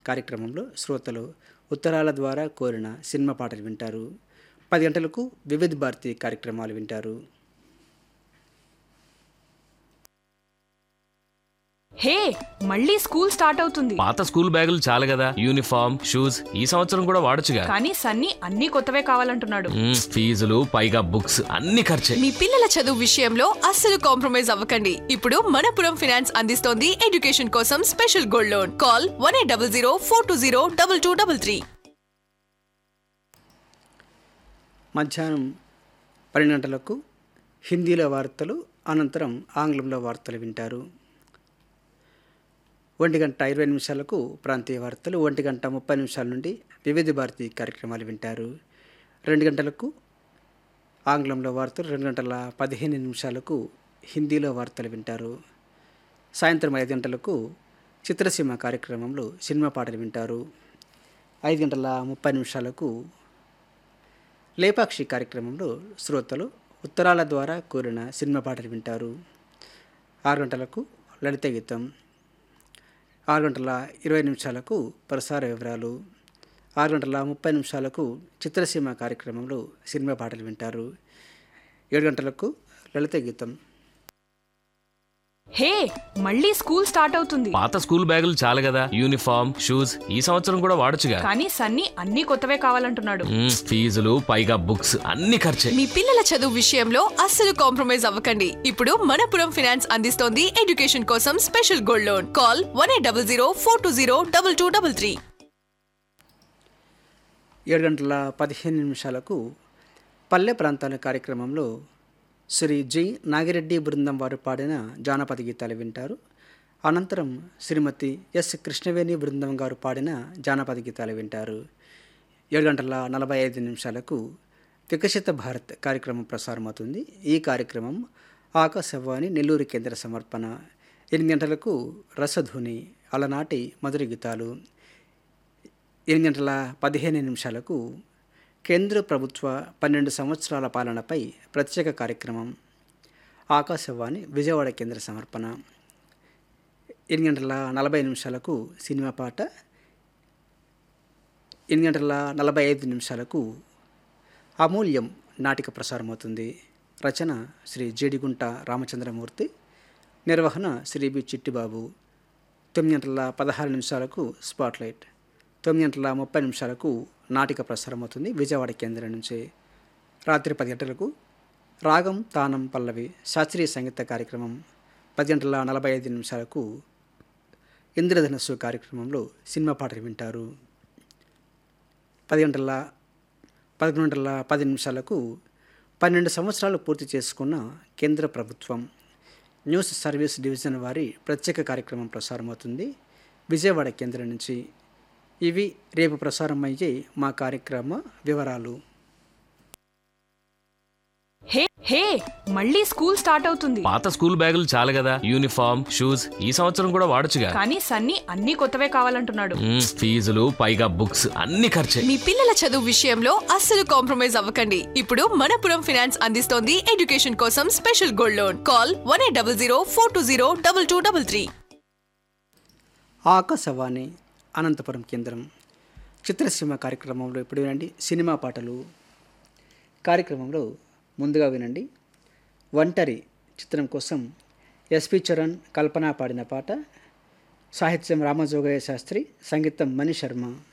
కార్యక్రమంలో శ్రోతలు ఉత్తరాల ద్వారా కోరిన సినిమా పాటలు వింటారు పది గంటలకు వివిధ భారతి కార్యక్రమాలు వింటారు హే మళ్ళీ స్కూల్ స్టార్ట్ అవుతుంది పాత స్కూల్ బ్యాగులు చాలు కదా యూనిఫామ్ షూస్ ఈ సంవత్సరం కూడా వాడొచ్చుగా కానీ సన్నీ అన్ని కొత్తవే కావాలంటున్నాడు మ్మ్, ఫీజులు పైగా బుక్స్ అన్ని ఖర్చే మీ పిల్లల చదువు విషయంలో అస్సలు కాంప్రమైజ్ అవ్వకండి ఇప్పుడు మనపురం ఫైనాన్స్ అందిస్తోంది ఎడ్యుకేషన్ కోసం special gold loan call one eight double zero four two zero double two double three మధ్యాహ్నం పన్నెండు గంటలకు హిందీలో వార్తలు అనంతరం ఆంగ్లంలో వార్తలు వింటారు ఒంటి గంట ఇరవై నిమిషాలకు ప్రాంతీయ వార్తలు ఒంటి గంట ముప్పై నిమిషాల నుండి వివిధ భారతి కార్యక్రమాలు వింటారు రెండు గంటలకు ఆంగ్లంలో వార్తలు రెండు గంటల పదిహేను నిమిషాలకు హిందీలో వార్తలు వింటారు సాయంత్రం ఐదు గంటలకు చిత్రసీమ కార్యక్రమంలో సినిమా పాటలు వింటారు ఐదు గంటల ముప్పై నిమిషాలకు లేపాక్షి కార్యక్రమంలో శ్రోతలు ఉత్తరాల ద్వారా కోరిన సినిమా పాటలు వింటారు ఆరు గంటలకు లలిత గీతం ఆరు గంటల ఇరవై నిమిషాలకు ప్రసార వివరాలు ఆరు గంటల ముప్పై నిమిషాలకు చిత్రసీమ కార్యక్రమంలో సినిమా పాటలు వింటారు ఏడు గంటలకు లలిత గీతం హే మళ్ళీ స్కూల్ స్టార్ట్ అవుతుంది పాత స్కూల్ బ్యాగులు చాలు కదా యూనిఫామ్ షూస్ ఈ సంవత్సరం కూడా వాడొచ్చుగా కానీ సన్నీ అన్ని కొత్తవే కావాలంటున్నాడు మ్మ్, ఫీజులు పైగా బుక్స్ అన్ని ఖర్చే మీ పిల్లల చదువు విషయంలో అస్సలు కాంప్రమైజ్ అవ్వకండి ఇప్పుడు మనపురం ఫైనాన్స్ అందిస్తోంది ఎడ్యుకేషన్ కోసం special gold loan call one eight double zero four two zero double two double three ఏడు గంటల పదిహేను నిమిషాలకు పల్లె ప్రాంతాల కార్యక్రమంలో శ్రీ జి నాగిరెడ్డి బృందం వారు పాడిన జానపద గీతాలు వింటారు అనంతరం శ్రీమతి ఎస్ కృష్ణవేణి బృందం గారు పాడిన జానపద గీతాలు వింటారు ఏడు గంటల నలభై ఐదు నిమిషాలకు వికసిత భారత్ కార్యక్రమం ప్రసారమవుతుంది ఈ కార్యక్రమం ఆకాశవాణి నెల్లూరు కేంద్ర సమర్పణ ఎనిమిది గంటలకు రసధుని అలనాటి మధుర గీతాలు ఎనిమిది గంటల పదిహేను నిమిషాలకు కేంద్ర ప్రభుత్వ పన్నెండు సంవత్సరాల పాలనపై ప్రత్యేక కార్యక్రమం ఆకాశవాణి విజయవాడ కేంద్ర సమర్పణ ఎనిమిది గంటల నలభై నిమిషాలకు సినిమా పాట ఎనిమిది గంటల నలభై ఐదు నిమిషాలకు అమూల్యం నాటిక ప్రసారమవుతుంది రచన శ్రీ జేడిగుంట రామచంద్రమూర్తి నిర్వహణ శ్రీ బి చిట్టిబాబు తొమ్మిది గంటల పదహారు నిమిషాలకు స్పాట్లైట్ తొమ్మిది గంటల ముప్పై నిమిషాలకు నాటిక ప్రసారమవుతుంది విజయవాడ కేంద్రం నుంచి రాత్రి పది గంటలకు రాగం తానం పల్లవి శాస్త్రీయ సంగీత కార్యక్రమం పది గంటల నలభై ఐదు నిమిషాలకు ఇంద్రధనస్సు కార్యక్రమంలో సినిమా పాటలు వింటారు పది గంటల పదకొండు గంటల పది నిమిషాలకు పన్నెండు సంవత్సరాలు పూర్తి చేసుకున్న కేంద్ర ప్రభుత్వం న్యూస్ సర్వీస్ డివిజన్ వారి ప్రత్యేక కార్యక్రమం ప్రసారమవుతుంది విజయవాడ కేంద్రం నుంచి ఇవి రేపు ప్రసారం అయ్యే మా కార్యక్రమ వివరాలు హే హే మళ్ళీ స్కూల్ స్టార్ట్ అవుతుంది పాత స్కూల్ బ్యాగులు చాలు కదా యూనిఫామ్ షూస్ ఈ సంవత్సరం కూడా వాడొచ్చుగా కానీ సన్నీ అన్ని కొత్తవే కావాలంటున్నాడు మ్మ్, ఫీజులు పైగా బుక్స్ అన్ని ఖర్చే మీ పిల్లల చదువు విషయంలో అస్సలు కాంప్రమైజ్ అవ్వకండి ఇప్పుడు మనపురం ఫైనాన్స్ అందిస్తోంది ఎడ్యుకేషన్ కోసం special gold loan call one eight double zero four two zero double two double three Akashvani Anantapuram కేంద్రం చిత్రసీమ కార్యక్రమంలో ఇప్పుడు వినండి సినిమా పాటలు కార్యక్రమంలో ముందుగా వినండి ఒంటరి చిత్రం కోసం ఎస్పి చరణ్ కల్పన పాడిన పాట సాహిత్యం రామజోగయ్య శాస్త్రి సంగీతం మణి శర్మ